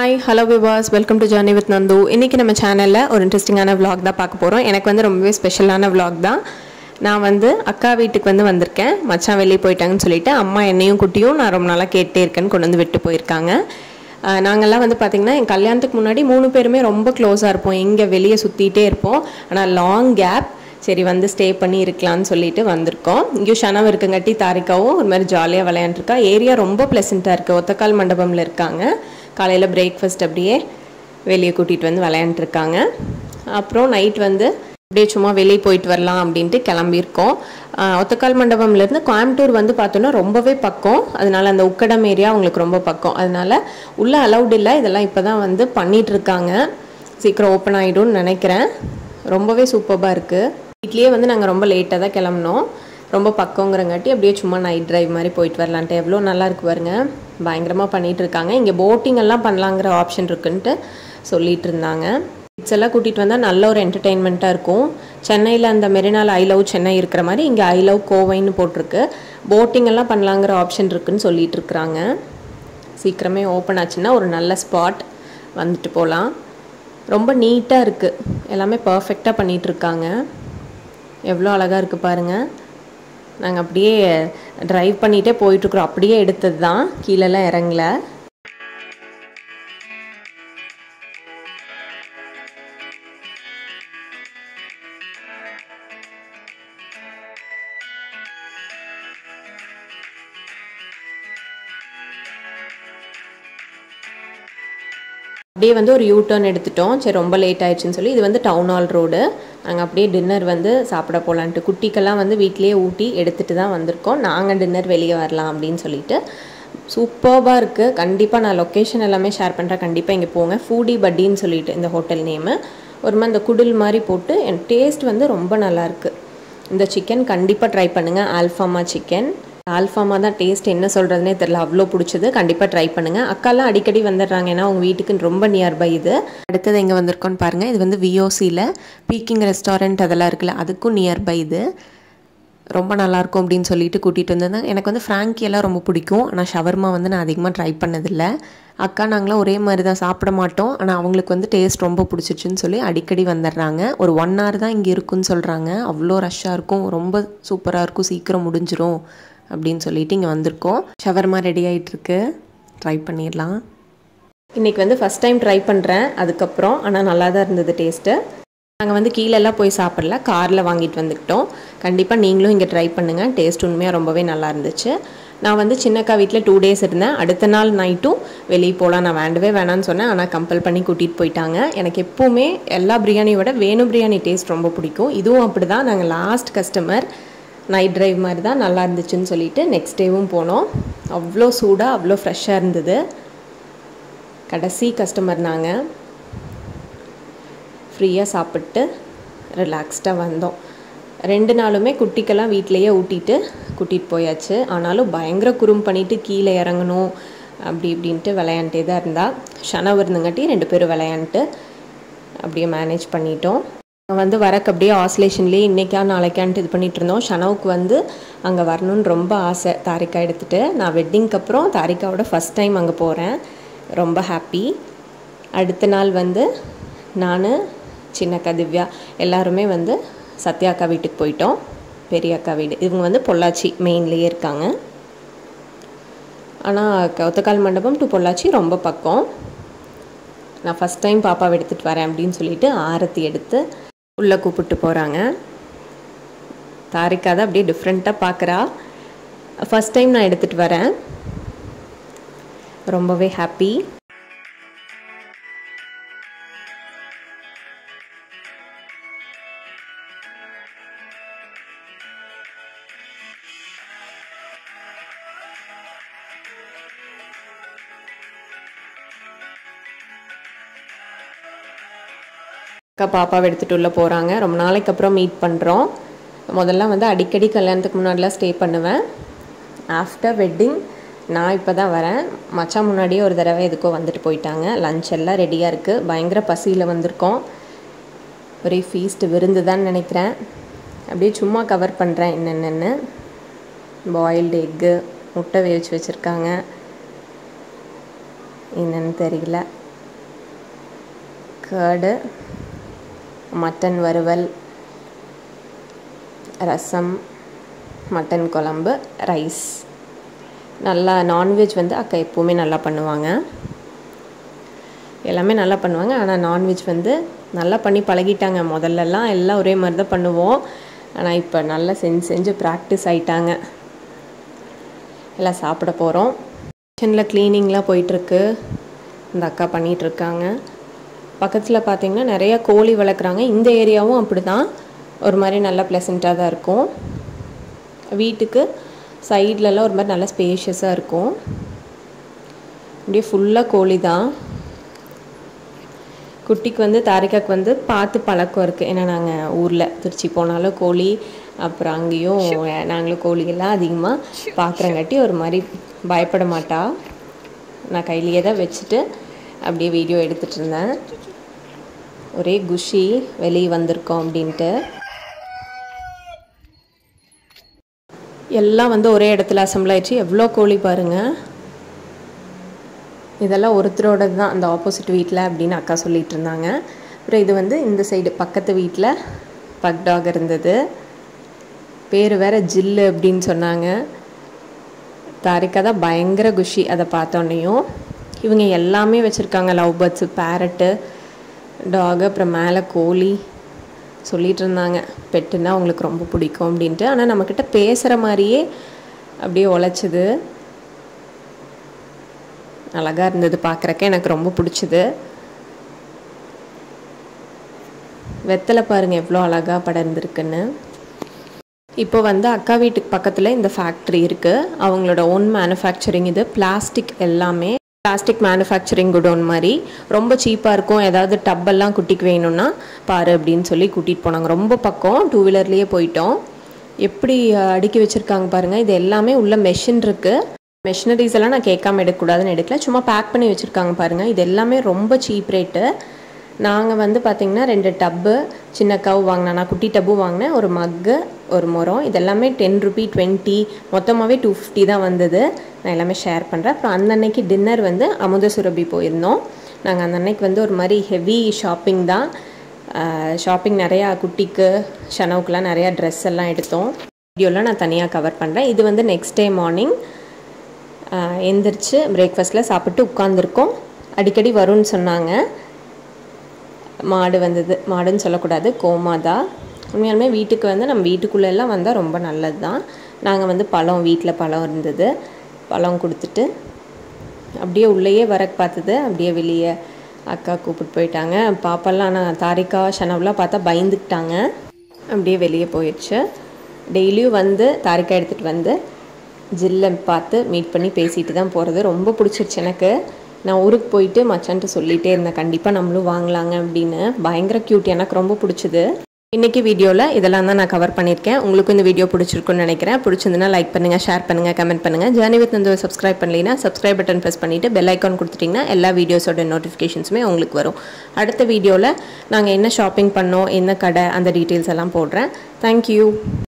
hi hello விவாஸ் welcome to journey with Nandu இன்றைக்கி நம்ம சேனலில் ஒரு இன்ட்ரெஸ்டிங்கான vlog தான் பார்க்க போகிறோம் எனக்கு வந்து ரொம்பவே ஸ்பெஷலான vlog தான் நான் வந்து அக்கா வீட்டுக்கு வந்து வந்திருக்கேன் மச்சான் வெளியே போயிட்டாங்கன்னு சொல்லிட்டு அம்மா என்னையும் குட்டியும் நான் ரொம்ப நாளாக கேட்டே இருக்கேன்னு கொண்டு வந்து விட்டு போயிருக்காங்க ஆஹ் நாங்கெல்லாம் வந்து பார்த்திங்கன்னா என் கல்யாணத்துக்கு முன்னாடி மூணு பேருமே ரொம்ப க்ளோஸாக இருப்போம் எங்கே வெளியே சுற்றிட்டே இருப்போம் ஆனால் லாங் கேப் சரி வந்து ஸ்டே பண்ணி இருக்கலாம்னு சொல்லிட்டு வந்திருக்கோம் இங்கேயும் ஷனவ் இருக்குங்காட்டி தாரிக்காவும் ஒரு மாதிரி ஜாலியாக விளையாண்டுருக்கா ஏரியா ரொம்ப ப்ளசண்ட்டாக இருக்குது ஒத்தக்கால் மண்டபமில் இருக்காங்க காலையில் பிரேக்ஃபாஸ்ட் அப்படியே வெளியே கூட்டிகிட்டு வந்து விளையாண்டுருக்காங்க அப்புறம் நைட் வந்து அப்படியே சும்மா வெளியே போயிட்டு வரலாம் அப்படின்ட்டு கிளம்பியிருக்கோம் ஆஹ் ஒத்தக்கால் மண்டபம்லேருந்து கோயம்புத்தூர் வந்து பார்த்தோன்னா ரொம்பவே பக்கம் அதனால அந்த உக்கடம் ஏரியா அவங்களுக்கு ரொம்ப பக்கம் அதனால உள்ளே அலௌட் இல்லை இதெல்லாம் இப்போ தான் வந்து பண்ணிட்டு இருக்காங்க சீக்கிரம் ஓப்பன் ஆகிடும்னு நினைக்கிறேன் ரொம்பவே சூப்பராக இருக்குது வீட்லேயே வந்து நாங்கள் ரொம்ப லேட்டாக தான் கிளம்புனோம் ரொம்ப பக்கங்கிறங்காட்டி அப்படியே சும்மா நைட் டிரைவ் மாதிரி போயிட்டு வரலான்ட்டு எவ்வளோ நல்லா இருக்கு பாருங்க பயங்கரமாக பண்ணிட்டு இருக்காங்க இங்கே போட்டிங் எல்லாம் பண்ணலாங்கிற ஆப்ஷன் இருக்குன்ட்டு சொல்லிட்டு இருந்தாங்க கிட்ஸ் எல்லாம் கூட்டிகிட்டு வந்தால் நல்ல ஒரு என்டர்டெயின்மெண்ட்டாக இருக்கும் சென்னையில் அந்த மெரினால் ஐ லவ் சென்னை இருக்கிற மாதிரி இங்கே ஐ லவ் கோவைன்னு போட்டிருக்கு போட்டிங் எல்லாம் பண்ணலாங்கிற ஆப்ஷன் இருக்குன்னு சொல்லிட்டு இருக்கிறாங்க சீக்கிரமே ஓப்பன் ஆச்சுன்னா ஒரு நல்ல ஸ்பாட் வந்துட்டு போகலாம் ரொம்ப நீட்டாக இருக்குது எல்லாமே பர்ஃபெக்டாக பண்ணிகிட்டு இருக்காங்க எவ்வளோ அழகாக இருக்குது பாருங்கள் நாங்கள் அப்படியே ட்ரைவ் பண்ணிகிட்டே போயிட்டுருக்குறோம் அப்படியே எடுத்தது தான் கீழெல்லாம் இறங்கல அப்படியே வந்து ஒரு யூ டர்ன் எடுத்துட்டோம் சரி ரொம்ப லேட் ஆயிடுச்சுன்னு சொல்லி இது வந்து டவுன் ஹால் ரோடு நாங்கள் அப்படியே டின்னர் வந்து சாப்பிட போகலான்ட்டு குட்டிக்கெல்லாம் வந்து வீட்லேயே ஊட்டி எடுத்துகிட்டு தான் வந்திருக்கோம் நாங்கள் டின்னர் வெளியே வரலாம் அப்படின்னு சொல்லிட்டு சூப்பர்பாக இருக்குது கண்டிப்பாக நான் லொக்கேஷன் எல்லாமே ஷேர் பண்ணுறேன் கண்டிப்பாக இங்கே போங்க ஃபூடி பட்டின்னு சொல்லிட்டு இந்த ஹோட்டல் நேமு ஒரு மாதிரி இந்த குடில் மாதிரி போட்டு என் டேஸ்ட் வந்து ரொம்ப நல்லாயிருக்கு இந்த சிக்கன் கண்டிப்பாக ட்ரை பண்ணுங்கள் ஆல்ஃபாமா சிக்கன் ஆல்ஃபாமா தான் டேஸ்ட் என்ன சொல்கிறதுனே தெரில அவ்வளோ பிடிச்சது கண்டிப்பாக ட்ரை பண்ணுங்கள் அக்காலாம் அடிக்கடி வந்துடுறாங்க ஏன்னா அவங்க வீட்டுக்கு ரொம்ப நியர்பை இது அடுத்தது எங்கே வந்திருக்கோன்னு பாருங்கள் இது வந்து விஓசியில் பீக்கிங் ரெஸ்டாரண்ட் அதெல்லாம் இருக்குல்ல அதுக்கும் நியர்பை இது ரொம்ப நல்லாயிருக்கும் அப்படின்னு சொல்லிட்டு கூட்டிகிட்டு வந்திருந்தாங்க எனக்கு வந்து ஃப்ராங்கி எல்லாம் ரொம்ப பிடிக்கும் ஆனால் ஷவர்மா வந்து நான் அதிகமாக ட்ரை பண்ணதில்லை அக்கா நாங்களாம் ஒரே மாதிரி தான் சாப்பிட மாட்டோம் ஆனால் அவங்களுக்கு வந்து டேஸ்ட் ரொம்ப பிடிச்சிச்சுன்னு சொல்லி அடிக்கடி வந்துடுறாங்க ஒரு ஒன் ஹவர் தான் இங்கே இருக்குன்னு சொல்கிறாங்க அவ்வளோ ரஷ்ஷாக இருக்கும் ரொம்ப சூப்பராக இருக்கும் சீக்கிரம் முடிஞ்சிரும் அப்படின்னு சொல்லிட்டு இங்கே வந்திருக்கோம் ஷவர்மா ரெடி ஆகிட்டுருக்கு ட்ரை பண்ணிடலாம் இன்றைக்கி வந்து ஃபஸ்ட் டைம் ட்ரை பண்ணுறேன் அதுக்கப்புறம் ஆனால் நல்லா தான் இருந்தது டேஸ்ட்டு நாங்கள் வந்து கீழெல்லாம் போய் சாப்பிடல காரில் வாங்கிட்டு வந்துக்கிட்டோம் கண்டிப்பாக நீங்களும் இங்கே ட்ரை பண்ணுங்கள் டேஸ்ட் உண்மையாக ரொம்பவே நல்லா இருந்துச்சு நான் வந்து சின்னக்கா வீட்டில் டூ டேஸ் இருந்தேன் அடுத்த நாள் நைட்டும் வெளியே போகலாம் நான் வேண்டவே வேணான்னு சொன்னேன் ஆனால் கம்பல் பண்ணி கூட்டிகிட்டு போயிட்டாங்க எனக்கு எப்போவுமே எல்லா பிரியாணியை விட வேணு பிரியாணி டேஸ்ட் ரொம்ப பிடிக்கும் இதுவும் அப்படி தான் நாங்கள் லாஸ்ட் கஸ்டமர் நைட் டிரைவ் மாதிரி தான் நல்லா இருந்துச்சுன்னு சொல்லிட்டு நெக்ஸ்ட் டேவும் போனோம் அவ்வளோ சூடாக அவ்வளோ ஃப்ரெஷ்ஷாக இருந்தது கடைசி கஸ்டமர் நாங்கள் ஃப்ரீயாக சாப்பிட்டு ரிலாக்ஸ்டாக வந்தோம் ரெண்டு நாளுமே குட்டிக்கெல்லாம் வீட்டிலையே ஊட்டிட்டு கூட்டிகிட்டு போயாச்சு ஆனாலும் பயங்கர குறும் பண்ணிட்டு கீழே இறங்கணும் அப்படி இப்படின்ட்டு விளையாண்டே தான் இருந்தா ஷனவ் இருந்தங்காட்டி ரெண்டு பேரும் விளையாண்டுட்டு அப்படியே மேனேஜ் பண்ணிட்டோம் நாங்கள் வந்து வரக்கு அப்படியே ஆஸ்லேஷன்லேயே இன்றைக்கா நாளைக்கான்ட்டு இது பண்ணிகிட்டு இருந்தோம் ஷனவுக்கு வந்து அங்கே வரணும்னு ரொம்ப ஆசை தாரிக்கா எடுத்துகிட்டு நான் வெட்டிங்க்கு அப்புறம் தாரிக்காவோட ஃபஸ்ட் டைம் அங்கே போகிறேன் ரொம்ப ஹாப்பி அடுத்த நாள் வந்து நான் சின்னக்கா திவ்யா எல்லாருமே வந்து சத்யா அக்கா வீட்டுக்கு போயிட்டோம் பெரிய அக்கா வீடு இவங்க வந்து பொள்ளாச்சி மெயின்லேயே இருக்காங்க ஆனால் கௌத்தக்கால் மண்டபம் டு பொள்ளாச்சி ரொம்ப பக்கம் நான் ஃபஸ்ட் டைம் பாப்பாவை எடுத்துகிட்டு வரேன் அப்படின்னு சொல்லிட்டு ஆரத்தி எடுத்து உள்ளே கூப்பிட்டு போகிறாங்க தாரிக்கா தான் அப்படியே டிஃப்ரெண்ட்டாக பார்க்குறா ஃபஸ்ட் டைம் நான் எடுத்துகிட்டு வரேன் ரொம்பவே ஹாப்பி அக்கா பாப்பாவை எடுத்துகிட்டு உள்ளே போகிறாங்க ரொம்ப நாளைக்கு அப்புறம் மீட் பண்ணுறோம் முதல்ல வந்து அடிக்கடி கல்யாணத்துக்கு முன்னாடிலாம் ஸ்டே பண்ணுவேன் ஆஃப்டர் வெட்டிங் நான் இப்போ தான் வரேன் மச்சான் முன்னாடியே ஒரு தடவை எதுக்கோ வந்துட்டு போயிட்டாங்க லஞ்ச் எல்லாம் ரெடியாக இருக்குது பயங்கர பசியில் வந்திருக்கோம் ஒரே ஃபீஸ்ட் விருந்து தான் நினைக்கிறேன் அப்படியே சும்மா கவர் பண்ணுறேன் என்னென்னு பாயில்டு எக்கு முட்டை வேவிச்சு வச்சுருக்காங்க என்னன்னு தெரியல கேர்டு மட்டன் வறுவல் ரசம் மட்டன் குழம்பு ரைஸ் நல்லா நான்வெஜ் வந்து அக்கா எப்போவுமே நல்லா பண்ணுவாங்க எல்லாமே நல்லா பண்ணுவாங்க ஆனால் நான்வெஜ் வந்து நல்லா பண்ணி பழகிட்டாங்க முதல்லலாம் எல்லாம் ஒரே மாதிரி தான் பண்ணுவோம் ஆனால் இப்போ நல்லா செஞ்சு செஞ்சு ப்ராக்டிஸ் ஆயிட்டாங்க எல்லாம் சாப்பிட போகிறோம் கிச்சனில் க்ளீனிங்லாம் போயிட்டுருக்கு இந்த அக்கா பண்ணிகிட்ருக்காங்க பக்கத்தில் பார்த்திங்கன்னா நிறைய கோழி வளர்க்குறாங்க இந்த ஏரியாவும் அப்படி தான் ஒரு மாதிரி நல்லா ப்ளசண்ட்டாக தான் இருக்கும் வீட்டுக்கு சைட்லலாம் ஒரு மாதிரி நல்லா ஸ்பேஷியஸாக இருக்கும் அப்படியே ஃபுல்லாக கோழி தான் குட்டிக்கு வந்து தாரிக்காக்கு வந்து பார்த்து பழக்கம் இருக்குது ஏன்னா நாங்கள் ஊரில் திருச்சி போனாலும் கோழி அப்புறம் அங்கேயும் நாங்களும் கோழிகள்லாம் அதிகமாக பார்க்குறங்காட்டி ஒரு மாதிரி பயப்பட மாட்டா நான் கையிலேயே தான் வச்சுட்டு அப்படியே வீடியோ எடுத்துகிட்டு இருந்தேன் ஒரே குஷி வெளியே வந்திருக்கோம் அப்படின்ட்டு எல்லாம் வந்து ஒரே இடத்துல அசம்பிள் ஆயிடுச்சு எவ்வளோ கோழி பாருங்கள் இதெல்லாம் ஒருத்தரோட தான் அந்த ஆப்போசிட் வீட்டில் அப்படின்னு அக்கா சொல்லிகிட்டு இருந்தாங்க அப்புறம் இது வந்து இந்த சைடு பக்கத்து வீட்டில் பக் டாக் இருந்தது பேர் வேற ஜில்லு அப்படின்னு சொன்னாங்க தாரிக்கா தான் பயங்கர குஷி அதை பார்த்தோன்னையும் இவங்க எல்லாமே வச்சுருக்காங்க லவ் பேர்ட்ஸு பேரட்டு டாக் அப்புறம் மேலே கோழி சொல்லிகிட்டு இருந்தாங்க பெட்டுன்னா அவங்களுக்கு ரொம்ப பிடிக்கும் அப்படின்ட்டு ஆனால் நம்மக்கிட்ட பேசுகிற மாதிரியே அப்படியே உழைச்சிது அழகாக இருந்தது பார்க்குறக்க எனக்கு ரொம்ப பிடிச்சிது வெத்தலை பாருங்கள் எவ்வளோ அழகாக படர்ந்துருக்குன்னு இப்போ வந்து அக்கா வீட்டுக்கு பக்கத்தில் இந்த ஃபேக்ட்ரி இருக்குது அவங்களோட ஓன் மேனுஃபேக்சரிங் இது பிளாஸ்டிக் எல்லாமே பிளாஸ்டிக் மேனுஃபேக்சரிங் குடோன் மாதிரி ரொம்ப சீப்பாக இருக்கும் ஏதாவது டப்பெல்லாம் குட்டிக்கு வேணும்னா பாரு அப்படின்னு சொல்லி கூட்டிகிட்டு போனாங்க ரொம்ப பக்கம் டூ வீலர்லேயே போயிட்டோம் எப்படி அடுக்கி வச்சுருக்காங்க பாருங்கள் இது எல்லாமே உள்ள மெஷின் இருக்குது மெஷினரிஸ் எல்லாம் நான் கேட்காம எடுக்கக்கூடாதுன்னு எடுக்கல சும்மா பேக் பண்ணி வச்சுருக்காங்க பாருங்கள் இது எல்லாமே ரொம்ப சீப் ரேட்டு நாங்கள் வந்து பார்த்திங்கன்னா ரெண்டு டப்பு சின்ன கவ் வாங்கினேன் நான் குட்டி டப்பு வாங்கினேன் ஒரு மக்கு ஒரு முறம் இது எல்லாமே டென் ருபி டுவெண்ட்டி மொத்தமாகவே டூ ஃபிஃப்டி தான் வந்தது நான் எல்லாமே ஷேர் பண்ணுறேன் அப்புறம் அந்த அன்னைக்கு டின்னர் வந்து அமுத சுரபி போயிருந்தோம் நாங்கள் அந்த அன்னைக்கு வந்து ஒரு மாதிரி ஹெவி ஷாப்பிங் தான் ஷாப்பிங் நிறையா குட்டிக்கு ஷனவுக்குலாம் நிறையா ட்ரெஸ் எல்லாம் எடுத்தோம் வீடியோலாம் நான் தனியாக கவர் பண்ணுறேன் இது வந்து நெக்ஸ்ட் டே மார்னிங் எந்திரிச்சு பிரேக்ஃபாஸ்ட்டில் சாப்பிட்டு உட்காந்துருக்கோம் அடிக்கடி வரும்னு சொன்னாங்க மாடு வந்தது மாடுன்னு சொல்லக்கூடாது கோமாதா உண்மையாலுமே வீட்டுக்கு வந்து நம்ம வீட்டுக்குள்ளெல்லாம் வந்தால் ரொம்ப நல்லது தான் நாங்கள் வந்து பழம் வீட்டில் பழம் இருந்தது பழம் கொடுத்துட்டு அப்படியே உள்ளேயே வர பார்த்தது அப்படியே வெளியே அக்கா கூப்பிட்டு போயிட்டாங்க பாப்பெல்லாம் ஆனால் தாரிக்கா ஷனவ்லாம் பார்த்தா பயந்துக்கிட்டாங்க அப்படியே வெளியே போயிடுச்சு டெய்லியும் வந்து தாரிக்கா எடுத்துகிட்டு வந்து ஜில்லை பார்த்து மீட் பண்ணி பேசிட்டு தான் போகிறது ரொம்ப பிடிச்சிருச்சு எனக்கு நான் ஊருக்கு போயிட்டு மச்சான்ட்டு சொல்லிகிட்டே இருந்தேன் கண்டிப்பாக நம்மளும் வாங்கலாங்க அப்படின்னு பயங்கர க்யூட் எனக்கு ரொம்ப பிடிச்சிது இன்றைக்கி வீடியோவில் இதெல்லாம் தான் நான் கவர் பண்ணியிருக்கேன் உங்களுக்கு இந்த வீடியோ பிடிச்சிருக்குன்னு நினைக்கிறேன் பிடிச்சிருந்துன்னா லைக் பண்ணுங்கள் ஷேர் பண்ணுங்கள் கமெண்ட் பண்ணுங்கள் ஜேர்னி வித் வந்து சப்ஸ்கிரைப் பண்ணலைன்னா சப்ஸ்கிரைப் பட்டன் ப்ரெஸ் பண்ணிவிட்டு பெல் ஐக்கான் கொடுத்துட்டிங்கன்னா எல்லா வீடியோஸோட நோட்டிஃபிகேஷன்ஸுமே உங்களுக்கு வரும் அடுத்த வீடியோவில் நாங்கள் என்ன ஷாப்பிங் பண்ணோம் என்ன கடை அந்த டீட்டெயில்ஸ் எல்லாம் போடுறேன் தேங்க்யூ